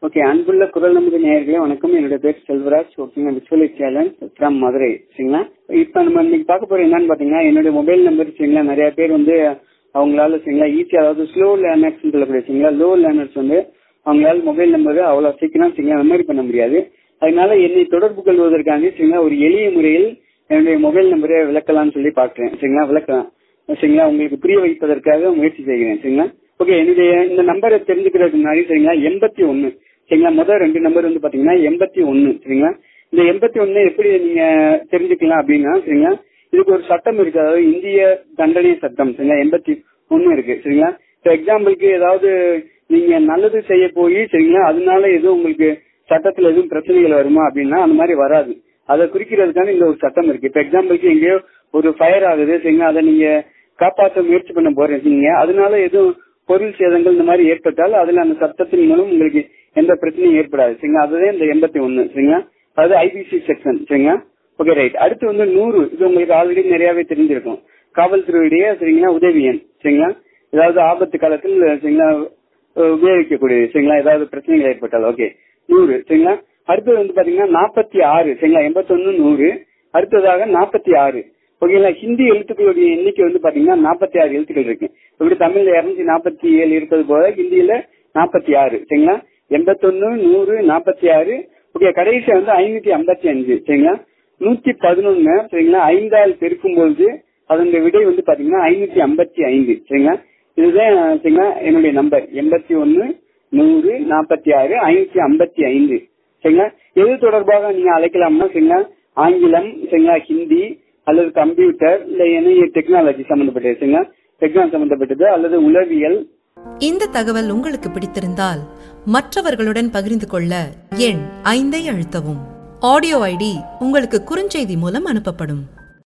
okay அன்புள்ள குரல் நமது நேயர்களே வணக்கம் என்னுடைய பேர் செல்வராஜ் ஓகேங்க விசுவலி சேலஞ்ச் ஃப்ரம் மதுரை சரிங்களா இப்போ நம்ம இன்னைக்கு பார்க்க போறது என்னன்னு பாத்தீங்கன்னா என்னுடைய மொபைல் நம்பர் சரிங்களா நிறைய பேர் வந்து அவங்களால சரிங்களா ஈஸியா அதாவது ஸ்லோ லேர்னர்ஸ் சொல்லக்கூடிய சரிங்களா லோ லேர்னர்ஸ் வந்து அவங்களால மொபைல் நம்பர் அவ்வளவு சீக்கிரம் சரிங்களா மெமரி பண்ண முடியாது அதனால என்னை தொடர்பு கொள்வதற்காக சரிங்களா ஒரு எளிய முறையில் என்னுடைய மொபைல் நம்பரை விளக்கலாம்னு சொல்லி பார்க்கிறேன் சரிங்களா விளக்கலாம் சரிங்களா உங்களுக்கு புரிய வைப்பதற்காக முயற்சி செய்கிறேன் சரிங்களா ஓகே என்னுடைய இந்த நம்பரை தெரிஞ்சுக்கிறதுக்கு முன்னாடி சரிங்களா எண்பத்தி ஒன்னு சரிங்களா முதல் ரெண்டு நம்பர் வந்து பாத்தீங்கன்னா எண்பத்தி ஒன்னு சரிங்களா இந்த எண்பத்தி ஒன்னு எப்படி நீங்க தெரிஞ்சுக்கலாம் அப்படின்னா சரிங்களா இதுக்கு ஒரு சட்டம் இருக்கு அதாவது இந்திய தண்டனை சட்டம் சரிங்களா எண்பத்தி ஒன்னு இருக்கு சரிங்களா இப்போ எக்ஸாம்பிளுக்கு ஏதாவது நீங்க நல்லது செய்ய போய் சரிங்களா அதனால எதுவும் உங்களுக்கு சட்டத்துல எதுவும் பிரச்சனைகள் வருமா அப்படின்னா அந்த மாதிரி வராது அதை குறிக்கிறதுக்கான இந்த ஒரு சட்டம் இருக்கு இப்ப எக்ஸாம்பிளுக்கு எங்கேயோ ஒரு ஃபயர் ஆகுது சரிங்களா அதை நீங்க காப்பாற்ற முயற்சி பண்ண போறீங்க அதனால எதுவும் பொருள் சேதங்கள் இந்த மாதிரி ஏற்பட்டால் அதுல அந்த சட்டத்தின் மூலம் உங்களுக்கு எந்த பிரச்சனையும் ஏற்படாது சரிங்களா அதுதான் இந்த எண்பத்தி ஒன்னு சரிங்களா அதாவது ஐபிசி செக்ஷன் சரிங்களா ஓகே ரைட் அடுத்து வந்து நூறு இது உங்களுக்கு ஆல்ரெடி நிறையவே தெரிஞ்சிருக்கும் காவல்துறையுடைய சரிங்களா உதவி எண் சரிங்களா ஏதாவது ஆபத்து காலத்தில் சரிங்களா உபயோகிக்கக்கூடியது சரிங்களா ஏதாவது பிரச்சனைகள் ஏற்பட்டால் ஓகே நூறு சரிங்களா அடுத்தது வந்து பாத்தீங்கன்னா நாற்பத்தி ஆறு சரிங்களா எண்பத்தொன்னு நூறு அடுத்ததாக நாற்பத்தி ஆறு ஓகேங்களா ஹிந்தி எழுத்துக்களுடைய எண்ணிக்கை வந்து பாத்தீங்கன்னா நாற்பத்தி ஆறு எழுத்துக்கள் இருக்கு இப்படி தமிழ்ல இருநூத்தி நாற்பத்தி ஏழு இருப்பது போல ஹிந்தியில நாற்பத்தி ஆறு சரிங்களா எண்பத்தொன்னு நூறு நாற்பத்தி ஆறு ஓகே கடைசி வந்து ஐநூத்தி ஐம்பத்தி அஞ்சு சரிங்களா நூத்தி பதினொன்னு சரிங்களா ஐந்தால் பெருக்கும் பொழுது அதனுடைய விடை வந்து பாத்தீங்கன்னா ஐநூத்தி ஐம்பத்தி ஐந்து சரிங்களா இதுதான் சரிங்களா என்னுடைய நம்பர் எண்பத்தி ஒன்னு நூறு நாற்பத்தி ஆறு ஐநூத்தி ஐம்பத்தி ஐந்து சரிங்களா எது தொடர்பாக நீங்க அழைக்கலாம்னா சரிங்களா ஆங்கிலம் சரிங்களா ஹிந்தி அல்லது கம்ப்யூட்டர் இல்ல இணைய டெக்னாலஜி சம்பந்தப்பட்டது சரிங்களா டெக்னாலஜி சம்பந்தப்பட்டது அல்லது உளவியல் இந்த தகவல் உங்களுக்கு பிடித்திருந்தால் மற்றவர்களுடன் பகிர்ந்து கொள்ள எண் ஐந்தை அழுத்தவும் ஆடியோ ஐடி உங்களுக்கு குறுஞ்செய்தி மூலம் அனுப்பப்படும்